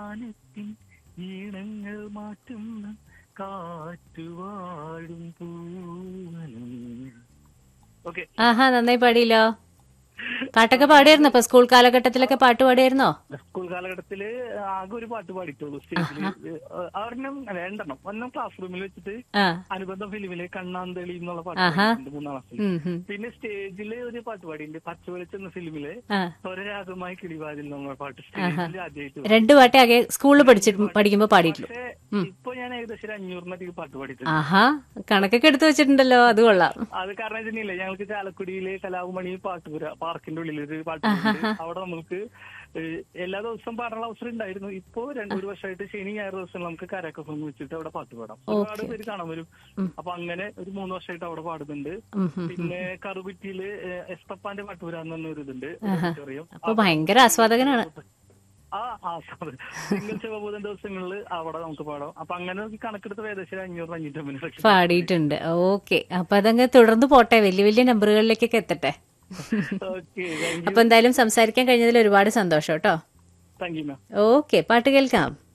ഗാനത്തിൻ ഈണങ്ങൾ മാറ്റുന്ന കാറ്റുവാഴും പൂവനം ഓക്കെ ആഹാ നന്നായി പാടിയല്ലോ പാട്ടൊക്കെ പാടിയായിരുന്നോ ഇപ്പൊ സ്കൂൾ കാലഘട്ടത്തിലൊക്കെ പാട്ട് പാടിയായിരുന്നോ സ്കൂൾ കാലഘട്ടത്തില് ആകെ ഒരു പാട്ട് പാടിയിട്ടുള്ളൂ സ്റ്റേജില് ഒരെണ്ണം അല്ല രണ്ടെണ്ണം ഒരെണ്ണം ക്ലാസ് റൂമിൽ വെച്ചിട്ട് ആ അനുബന്ധ ഫിലിമില് കണ്ണാന്തളി എന്നുള്ള പാട്ട് ആഹാ. പാടിയിട്ടുണ്ട് മൂന്നാം ക്ലാസ്സിൽ ഉം, ഉം. പിന്നെ സ്റ്റേജില് ഒരു പാട്ട് പാടിയിട്ടുണ്ട് പച്ചവെളിച്ച് എന്ന ഫിലിമില് ആ സ്വരരാഗമായി കിളിവാതിൽ എന്നുള്ള പാട്ട് സ്റ്റേജിൽ ആദ്യമായിട്ട് രണ്ടു പാട്ടേ ആകെ സ്കൂളിൽ പഠിച്ചിട്ട് പഠിക്കുമ്പോ പാടിയിട്ടുള്ളൂ പക്ഷേ ഇപ്പൊ ഞാൻ ഏകദേശം ഒരു അഞ്ഞൂറിനധികം പാട്ട് പാടിയിട്ടുണ്ട് ആഹാ കണക്കൊക്കെ എടുത്തു വെച്ചിട്ടുണ്ടല്ലോ അത് കൊള്ളാം അത് കാരണം വെച്ചിട്ടില്ല ഞങ്ങൾക്ക് ചാലക്കുടിയിലെ കലാകുമണി പാട്ടുപുര പാർക്കിന്റെ ഉള്ളിൽ ഒരു പാട്ട് അവിടെ നമുക്ക് ഏഹ്, എല്ലാ ദിവസവും പാടാനുള്ള അവസരം ഉണ്ടായിരുന്നു ഇപ്പോ രണ്ടു ഒരു വർഷമായിട്ട് ശനി ഞായർ ദിവസം നമുക്ക് കരക്കൊക്കെ വെച്ചിട്ട് അവിടെ പാട്ട് പാടാം ഒരുപാട് പേര് കാണാൻ വരും അപ്പൊ അങ്ങനെ ഒരു മൂന്ന് വർഷമായിട്ട് അവിടെ പാടുന്നുണ്ട് ഉം, ഉം. പിന്നെ കറുകുറ്റിയില് ഏഹ്, എസ് പപ്പാന്റെ പാട്ടുപുര എന്ന് പറഞ്ഞൊരു ഇതുണ്ട് ഓഡിറ്റോറിയം അപ്പൊ ഭയങ്കര ആസ്വാദകനാണ് ആ ആ സിംഗിൾ ശിവഭൂതൻ ദിവസങ്ങളിൽ അവിടെ നമുക്ക് പാടാം അപ്പൊ അങ്ങനെ നോക്കി കണക്കെടുത്ത് ഏകദേശം അഞ്ഞൂറ് അഞ്ഞൂറ്റമ്പത് ലക്ഷം പാടിയിട്ടുണ്ട് ഓക്കെ അപ്പൊ അതങ്ങ് തുടർന്ന് പോട്ടെ വലിയ വലിയ നമ്പറുകളിലേക്കൊക്കെ എത്തട്ടെ ഓക്കെ താങ്ക് യു അപ്പൊ എന്തായാലും സംസാരിക്കാൻ കഴിഞ്ഞതിൽ ഒരുപാട് സന്തോഷം കേട്ടോ താങ്ക് യു മാം ഓക്കെ പാട്ട് കേൾക്കാം